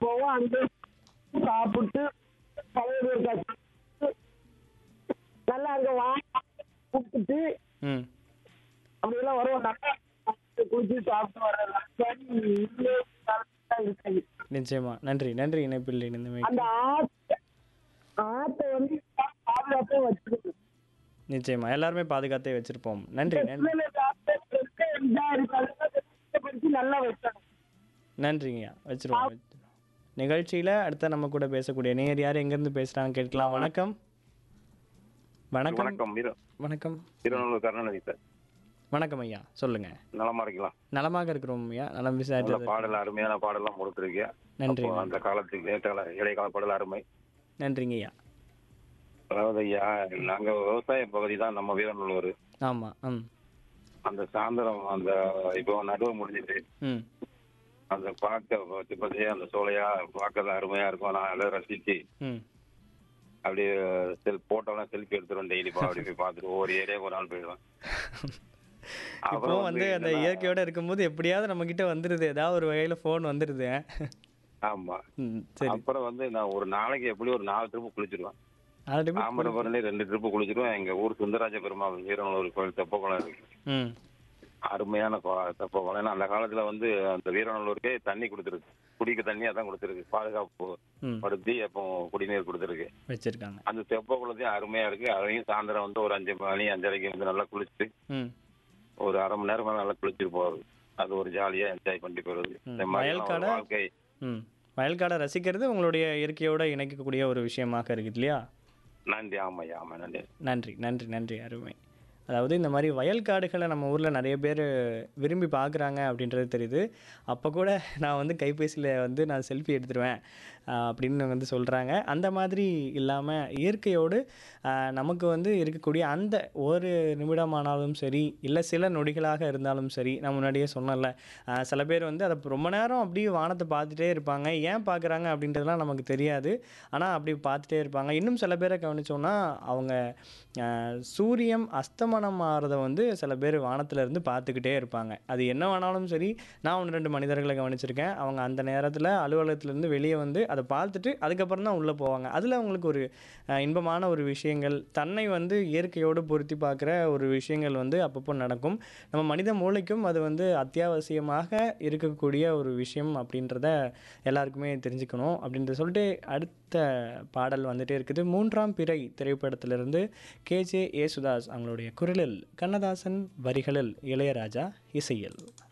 போவோம் அங்கே சாப்பிட்டு பழைய பேர் காசு நல்லா அங்க வாங்கி கூப்பிட்டு ம் அப்படியெல்லாம் வருவோம் நல்லா குளிச்சு சாப்பிட்டு வர்றதெல்லாம் சரி இங்கே தான் இருக்காது நிச்சயமா நன்றி நன்றி இணைப்பில் இணைந்தமை அந்த ஆத்த ஆத்தை வந்து பாதுகாப்பா வச்சுக்கணும் நிச்சயமா எல்லாருமே பாதுகாத்தே வச்சிருப்போம் நன்றி நன்றி பிள்ளைகளுக்கு ஆத்தை இருக்கு, இதா இருக்கு, அதெல்லாம் சுத்தப்படுத்தி நல்லா வைக்கணும் நன்றிங்கய்யா வச்சிருவோம் வச்சிருவோம். நிகழ்ச்சியில அடுத்த நம்ம கூட பேசக்கூடிய நேர் யார் எங்கேருந்து பேசுறாங்க கேட்கலாம் வணக்கம் வணக்கம் வணக்கம் வீர வணக்கம் திருநெல்வேலி கருணாநிதி சார் வணக்கம் ஐயா சொல்லுங்க நலமா இருக்கலாம் நலமாக இருக்கிறோம் ஐயா நலம் நல்ல விசாரித்தது பாடல் அருமையான பாடலாம் கொடுத்துருக்கீங்க நன்றி அப்போ அந்த காலத்துக்கு ஏற்ற இடைக்கால பாடல் அருமை நன்றிங்க ஐயா அதாவது ஐயா நாங்க விவசாய பகுதி தான் நம்ம வீரநல்லூர் ஆமா ம் அந்த சாயந்தரம் அந்த இப்போ நடுவு முடிஞ்சிட்டு ம் அந்த பார்க்க பத்தி பத்தியே அந்த சோலையா பார்க்க தான் அருமையா இருக்கும் நான் எல்லாம் ரசிச்சு ம் அப்படியே செல் போட்டோலாம் செல்ஃபி எடுத்துருவேன் டெய்லி அப்படி போய் பார்த்துட்டு ஒவ்வொரு ஏரியாவுக்கு ஒரு நாள் போயிடுவேன் இப்போ அப்புறம் வந்து அந்த என்னன்னா- இயற்கையோட இருக்கும்போது எப்படியாவது நம்ம கிட்ட வந்துருது ஏதாவது ஒரு வகையில ஃபோன் வந்துருது ஆமா ம், சரி அப்புறம் வந்து நான் ஒரு நாளைக்கு எப்படி ஒரு நாலு ட்ரிப்பு குளிச்சிருவேன் ஆல்ரெடி தாமிரபரணி ரெண்டு ட்ரிப்பு குளிச்சிருவேன் எங்க ஊர் சுந்தராஜ பெருமாள் வீரநல்லூர் கோயில் தெப்பக்குளம் இருக்கு ம் அருமையான கோ- தெப்பக்குளம் ஏன்னா அந்த காலத்துல வந்து அந்த வீரநல்லூருக்கே தண்ணி கொடுத்துருக்கு குடிக்க தண்ணி அதான் கொடுத்துருக்கு பாதுகாப்பு ம் படுத்தி அப்போ குடிநீர் கொடுத்துருக்கு வச்சிருக்காங்க அந்த தெப்பக்குளத்தையும் அருமையா இருக்கு அதையும் சாயந்தரம் வந்து ஒரு அஞ்சு மணி அஞ்சரைக்கு வந்து நல்லா குளிச்சுட்டு ம் ஒரு அரை மணி நேரம் மேல நல்லா குளிச்சுட்டு போறது அது ஒரு ஜாலியா என்ஜாய் பண்ணிட்டு போறது ம். இந்த மாதிரி வயல்காடை? வாழ்க்கை ம் வயல்காடை ரசிக்கிறது உங்களுடைய இயற்கையோட இணைக்கக்கூடிய ஒரு விஷயமாக இருக்குது இல்லையா நன்றி ஆமாய்யா ஆமா நன்றி நன்றி நன்றி நன்றி அருமை அதாவது இந்த மாதிரி வயல்காடுகளை நம்ம ஊரில் நிறைய பேர் விரும்பி பார்க்குறாங்க அப்படின்றது தெரியுது அப்போ கூட நான் வந்து கைபேசியில் வந்து நான் செல்ஃபி எடுத்துருவேன் ஆஹ் அப்படின்னு வந்து சொல்கிறாங்க அந்த மாதிரி இல்லாமல் இயற்கையோடு ஆஹ் நமக்கு வந்து இருக்கக்கூடிய அந்த ஒரு நிமிடமானாலும் சரி இல்லை சில நொடிகளாக இருந்தாலும் சரி நான் முன்னாடியே சொன்னேன்ல ஆஹ் சில பேர் வந்து அதை ரொம்ப நேரம் அப்படியே வானத்தை பார்த்துட்டே இருப்பாங்க ஏன் பார்க்குறாங்க அப்படின்றதுலாம் நமக்கு தெரியாது ஆனால் அப்படி பார்த்துட்டே இருப்பாங்க இன்னும் சில பேரை கவனிச்சோம்னா அவங்க ஆஹ் சூரியன் அஸ்தமனம் ஆகிறத வந்து சில பேர் வானத்துல இருந்து பார்த்துக்கிட்டே இருப்பாங்க அது என்ன வேணாலும் சரி நான் ஒன்று ரெண்டு மனிதர்களை கவனிச்சிருக்கேன் அவங்க அந்த நேரத்தில் அலுவலகத்துலேருந்து வெளியே வந்து அதை பார்த்துட்டு அதுக்கப்புறம் தான் உள்ளே போவாங்க அதில் அவங்களுக்கு ஒரு ஆஹ் இன்பமான ஒரு விஷயங்கள் தன்னை வந்து இயற்கையோடு பொருத்தி பார்க்குற ஒரு விஷயங்கள் வந்து அப்பப்போ நடக்கும் நம்ம மனித மூளைக்கும் அது வந்து அத்தியாவசியமாக இருக்கக்கூடிய ஒரு விஷயம் அப்படின்றத எல்லாருக்குமே தெரிஞ்சுக்கணும் அப்படின்றத சொல்லிட்டு அடுத்த பாடல் வந்துட்டே இருக்குது மூன்றாம் பிறை திரைப்படத்திலிருந்து கேஜே ஏசுதாஸ் அவங்களுடைய குரலில் கண்ணதாசன் வரிகளில் இளையராஜா இசையில்